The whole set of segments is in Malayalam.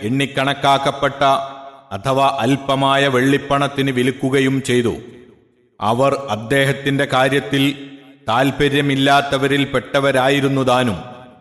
എണ്ണിക്കണക്കാക്കപ്പെട്ട അഥവാ അല്പമായ വെള്ളിപ്പണത്തിന് വിൽക്കുകയും ചെയ്തു അവർ അദ്ദേഹത്തിന്റെ കാര്യത്തിൽ താൽപ്പര്യമില്ലാത്തവരിൽ പെട്ടവരായിരുന്നു താനും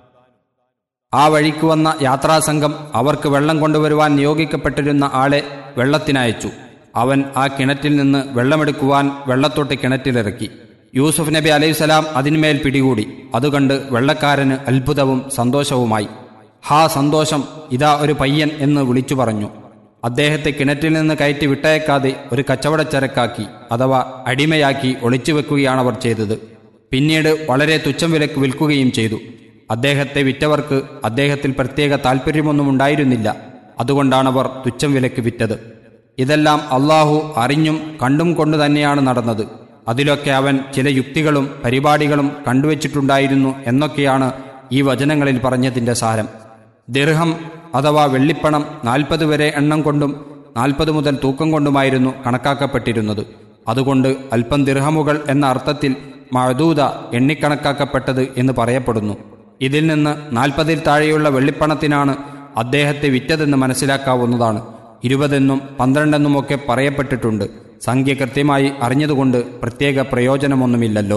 ആ വഴിക്ക് വന്ന യാത്രാസംഘം അവർക്ക് വെള്ളം കൊണ്ടുവരുവാൻ നിയോഗിക്കപ്പെട്ടിരുന്ന ആളെ വെള്ളത്തിനയച്ചു അവൻ ആ കിണറ്റിൽ നിന്ന് വെള്ളമെടുക്കുവാൻ വെള്ളത്തൊട്ട് കിണറ്റിലിറക്കി യൂസുഫ് നബി അലൈഹിസ്സലാം അതിന്മേൽ പിടികൂടി അതുകണ്ട് വെള്ളക്കാരന് അത്ഭുതവും സന്തോഷവുമായി ഹാ സന്തോഷം ഇതാ ഒരു പയ്യൻ എന്ന് വിളിച്ചു പറഞ്ഞു അദ്ദേഹത്തെ കിണറ്റിൽ നിന്ന് കയറ്റി വിട്ടയക്കാതെ ഒരു കച്ചവടച്ചരക്കാക്കി അഥവാ അടിമയാക്കി ഒളിച്ചു വെക്കുകയാണവർ ചെയ്തത് പിന്നീട് വളരെ തുച്ഛം വിലക്ക് വിൽക്കുകയും ചെയ്തു അദ്ദേഹത്തെ വിറ്റവർക്ക് അദ്ദേഹത്തിൽ പ്രത്യേക താൽപ്പര്യമൊന്നും ഉണ്ടായിരുന്നില്ല അതുകൊണ്ടാണവർ തുച്ഛം വിലക്ക് വിറ്റത് ഇതെല്ലാം അള്ളാഹു അറിഞ്ഞും കണ്ടും കൊണ്ട് തന്നെയാണ് നടന്നത് അതിലൊക്കെ അവൻ ചില യുക്തികളും പരിപാടികളും കണ്ടുവച്ചിട്ടുണ്ടായിരുന്നു എന്നൊക്കെയാണ് ഈ വചനങ്ങളിൽ പറഞ്ഞതിൻ്റെ സാരം ദിർഹം അഥവാ വെള്ളിപ്പണം നാൽപ്പത് വരെ എണ്ണം കൊണ്ടും നാൽപ്പത് മുതൽ തൂക്കം കൊണ്ടുമായിരുന്നു കണക്കാക്കപ്പെട്ടിരുന്നത് അതുകൊണ്ട് അല്പം ദിർഹമുകൾ എന്ന അർത്ഥത്തിൽ മഴദൂത എണ്ണിക്കണക്കാക്കപ്പെട്ടത് എന്ന് പറയപ്പെടുന്നു ഇതിൽ നിന്ന് നാൽപ്പതിൽ താഴെയുള്ള വെള്ളിപ്പണത്തിനാണ് അദ്ദേഹത്തെ വിറ്റതെന്ന് മനസ്സിലാക്കാവുന്നതാണ് ഇരുപതെന്നും പന്ത്രണ്ടെന്നുമൊക്കെ പറയപ്പെട്ടിട്ടുണ്ട് സംഖ്യ കൃത്യമായി അറിഞ്ഞതുകൊണ്ട് പ്രത്യേക പ്രയോജനമൊന്നുമില്ലല്ലോ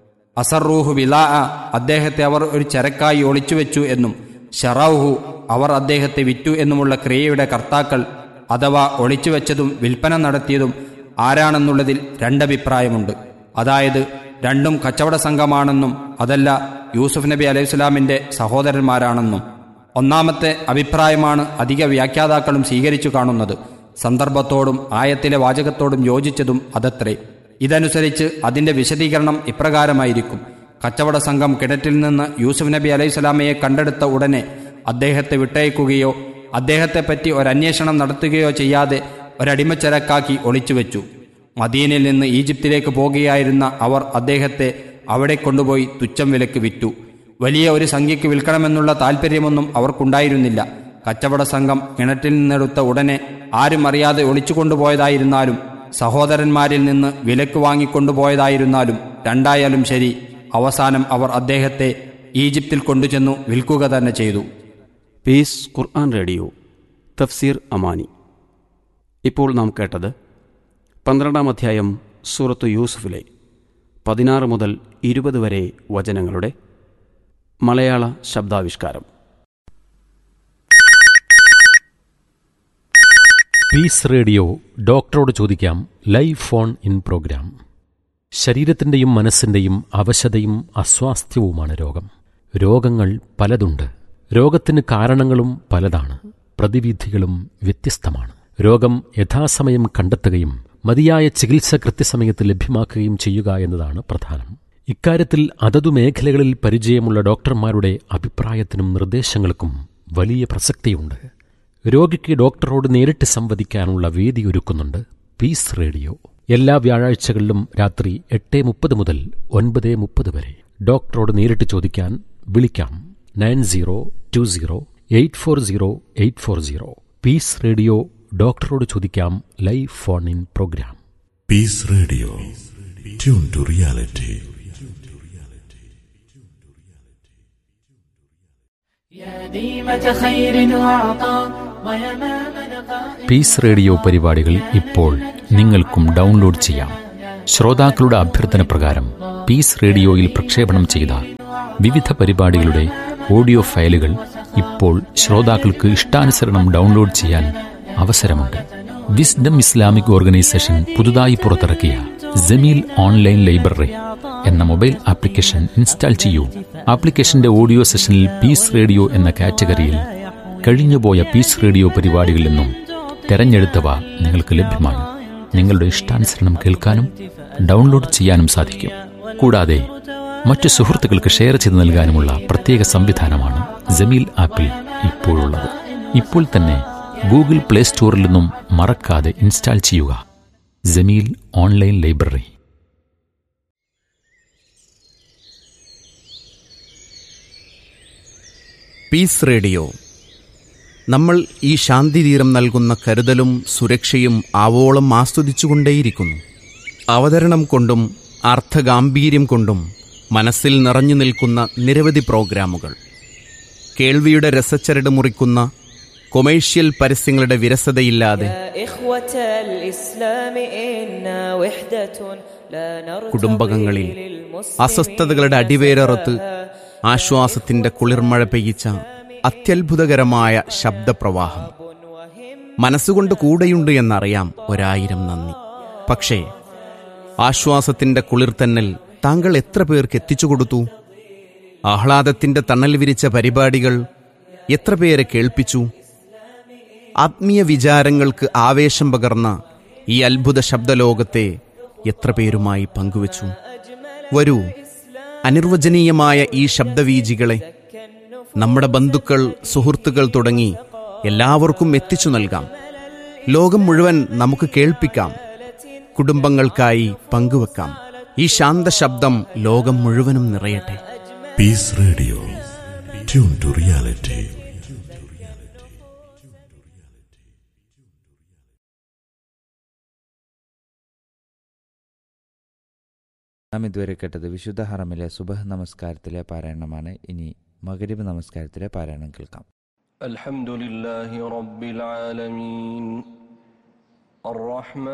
അസറൂഹു വിലാ അദ്ദേഹത്തെ അവർ ഒരു ചരക്കായി ഒളിച്ചുവെച്ചു എന്നും ഷറൌഹു അവർ അദ്ദേഹത്തെ വിറ്റു എന്നുമുള്ള ക്രിയയുടെ കർത്താക്കൾ അഥവാ ഒളിച്ചുവെച്ചതും വിൽപ്പന നടത്തിയതും ആരാണെന്നുള്ളതിൽ രണ്ടഭിപ്രായമുണ്ട് അതായത് രണ്ടും കച്ചവട സംഘമാണെന്നും അതല്ല യൂസുഫ് നബി അലൈഹിസ്ലാമിന്റെ സഹോദരന്മാരാണെന്നും ഒന്നാമത്തെ അഭിപ്രായമാണ് അധിക വ്യാഖ്യാതാക്കളും സ്വീകരിച്ചു കാണുന്നത് സന്ദർഭത്തോടും ആയത്തിലെ വാചകത്തോടും യോജിച്ചതും അതത്രേ ഇതനുസരിച്ച് അതിന്റെ വിശദീകരണം ഇപ്രകാരമായിരിക്കും കച്ചവട സംഘം കിണറ്റിൽ നിന്ന് യൂസുഫ് നബി അലൈഹിസ്ലാമയെ കണ്ടെടുത്ത ഉടനെ അദ്ദേഹത്തെ വിട്ടയക്കുകയോ അദ്ദേഹത്തെപ്പറ്റി ഒരന്വേഷണം നടത്തുകയോ ചെയ്യാതെ ഒരടിമച്ചരക്കാക്കി ഒളിച്ചുവെച്ചു മദീനയിൽ നിന്ന് ഈജിപ്തിലേക്ക് പോകുകയായിരുന്ന അവർ അദ്ദേഹത്തെ അവിടെ കൊണ്ടുപോയി തുച്ഛം വിലക്ക് വിറ്റു വലിയ ഒരു സംഖ്യയ്ക്ക് വിൽക്കണമെന്നുള്ള താല്പര്യമൊന്നും അവർക്കുണ്ടായിരുന്നില്ല കച്ചവട സംഘം കിണറ്റിൽ നിന്നെടുത്ത ഉടനെ ആരും അറിയാതെ ഒളിച്ചു കൊണ്ടുപോയതായിരുന്നാലും സഹോദരന്മാരിൽ നിന്ന് വിലക്ക് വാങ്ങിക്കൊണ്ടുപോയതായിരുന്നാലും രണ്ടായാലും ശരി അവസാനം അവർ അദ്ദേഹത്തെ ഈജിപ്തിൽ കൊണ്ടുചെന്നു വിൽക്കുക തന്നെ ചെയ്തു പീസ് ഖുർആൻ റേഡിയോ തഫ്സീർ അമാനി ഇപ്പോൾ നാം കേട്ടത് പന്ത്രണ്ടാം അധ്യായം സൂറത്ത് യൂസുഫിലെ പതിനാറ് മുതൽ ഇരുപത് വരെ വചനങ്ങളുടെ മലയാള ശബ്ദാവിഷ്കാരം പീസ് റേഡിയോ ഡോക്ടറോട് ചോദിക്കാം ലൈവ് ഫോൺ ഇൻ പ്രോഗ്രാം ശരീരത്തിൻ്റെയും മനസ്സിൻ്റെയും അവശതയും അസ്വാസ്ഥ്യവുമാണ് രോഗം രോഗങ്ങൾ പലതുണ്ട് രോഗത്തിന് കാരണങ്ങളും പലതാണ് പ്രതിവിധികളും വ്യത്യസ്തമാണ് രോഗം യഥാസമയം കണ്ടെത്തുകയും മതിയായ ചികിത്സ കൃത്യസമയത്ത് ലഭ്യമാക്കുകയും ചെയ്യുക എന്നതാണ് പ്രധാനം ഇക്കാര്യത്തിൽ അതതു മേഖലകളിൽ പരിചയമുള്ള ഡോക്ടർമാരുടെ അഭിപ്രായത്തിനും നിർദ്ദേശങ്ങൾക്കും വലിയ പ്രസക്തിയുണ്ട് രോഗിക്ക് ഡോക്ടറോട് നേരിട്ട് സംവദിക്കാനുള്ള വേദി ഒരുക്കുന്നുണ്ട് പീസ് റേഡിയോ എല്ലാ വ്യാഴാഴ്ചകളിലും രാത്രി എട്ട് മുപ്പത് മുതൽ ഒൻപത് മുപ്പത് വരെ ഡോക്ടറോട് നേരിട്ട് ചോദിക്കാൻ വിളിക്കാം nine zero two zero eight four zero eight four zero peace radio ഡോക്ടറോട് ചോദിക്കാം live phone in program Peace Radio. Tune to reality. يا ديمة خير وعطاء ويمام لقاء peace radio പരിപാടികൾ ഇപ്പോൾ നിങ്ങൾക്കും ഡൗൺലോഡ് ചെയ്യാം ശ്രോതാക്കളുടെ അഭ്യർത്ഥന പ്രകാരം പീസ് റേഡിയോയിൽ പ്രക്ഷേപണം ചെയ്ത വിവിധ പരിപാടികളുടെ ഓഡിയോ ഫയലുകൾ ഇപ്പോൾ ശ്രോതാക്കൾക്ക് ഇഷ്ടാനുസരണം ഡൗൺലോഡ് ചെയ്യാൻ അവസരമുണ്ട് വിസ്ഡം ഇസ്ലാമിക് ഓർഗനൈസേഷൻ പുതുതായി പുറത്തിറക്കിയ ജമീൽ ഓൺലൈൻ ലൈബ്രറി എന്ന മൊബൈൽ ആപ്ലിക്കേഷൻ ഇൻസ്റ്റാൾ ചെയ്യൂ ആപ്ലിക്കേഷന്റെ ഓഡിയോ സെഷനിൽ പീസ് റേഡിയോ എന്ന കാറ്റഗറിയിൽ കഴിഞ്ഞുപോയ പീസ് റേഡിയോ പരിപാടികളിൽ നിന്നും തെരഞ്ഞെടുത്തവ നിങ്ങൾക്ക് ലഭ്യമാണ് നിങ്ങളുടെ ഇഷ്ടാനുസരണം കേൾക്കാനും ഡൗൺലോഡ് ചെയ്യാനും സാധിക്കും കൂടാതെ മറ്റു സുഹൃത്തുക്കൾക്ക് ഷെയർ ചെയ്ത് നൽകാനുമുള്ള പ്രത്യേക സംവിധാനമാണ് ജമീൽ ആപ്പിൽ ഇപ്പോഴുള്ളത് ഇപ്പോൾ തന്നെ ഗൂഗിൾ പ്ലേ സ്റ്റോറിൽ നിന്നും മറക്കാതെ ഇൻസ്റ്റാൾ ചെയ്യുക Jameel online library peace radio നമ്മൾ ഈ ശാന്തിതീരം നൽകുന്ന കരുതലും സുരക്ഷയും ആവോളം ആസ്വദിച്ചുകൊണ്ടേയിരിക്കുന്നു അവതരണം കൊണ്ടും അർത്ഥഗാംഭീര്യം കൊണ്ടും മനസ്സിൽ നിറഞ്ഞു നിൽക്കുന്ന നിരവധി പ്രോഗ്രാമുകൾ കേൾവിയുടെ രസച്ചരട് മുറിക്കുന്ന കൊമേഴ്ഷ്യൽ പരസ്യങ്ങളുടെ വിരസതയില്ലാതെ يا إخوة الإسلام إنا وحدة لا نرتضي കുടുംബകങ്ങളിൽ للمسلمين അസ്വസ്ഥതകളുടെ അടിവേരറുത്ത് ആശ്വാസത്തിന്റെ കുളിർമഴ പെയ്യിച്ച അത്യത്ഭുതകരമായ ശബ്ദപ്രവാഹം മനസ്സുകൊണ്ട് കൂടെയുണ്ട് എന്നറിയാം ഒരായിരം നന്ദി പക്ഷേ ആശ്വാസത്തിന്റെ കുളിർത്തന്നൽ താങ്കൾ എത്ര പേർക്ക് എത്തിച്ചു കൊടുത്തു ആഹ്ലാദത്തിന്റെ തണൽ വിരിച്ച പരിപാടികൾ എത്ര പേരെ കേൾപ്പിച്ചു ആത്മീയ വിചാരങ്ങൾക്ക് ആവേശം പകർന്ന ഈ അത്ഭുത ശബ്ദലോകത്തെ എത്ര പേരുമായി പങ്കുവച്ചു വരൂ അനിർവചനീയമായ ഈ ശബ്ദവീജികളെ നമ്മുടെ ബന്ധുക്കൾ സുഹൃത്തുക്കൾ തുടങ്ങി എല്ലാവർക്കും എത്തിച്ചു നൽകാം ലോകം മുഴുവൻ നമുക്ക് കേൾപ്പിക്കാം കുടുംബങ്ങൾക്കായി പങ്കുവെക്കാം ഈ ശാന്ത ശബ്ദം ലോകം മുഴുവനും നിറയട്ടെ Peace Radio. Tune to reality. നാം ഇതുവരെ കേട്ടത് വിശുദ്ധ ഹറമിലെ സുബഹ് നമസ്കാരത്തിലെ പാരായണമാണ് ഇനി മകരിബ് നമസ്കാരത്തിലെ പാരായണം കേൾക്കാം الحمد لله رب العالمين الرحمن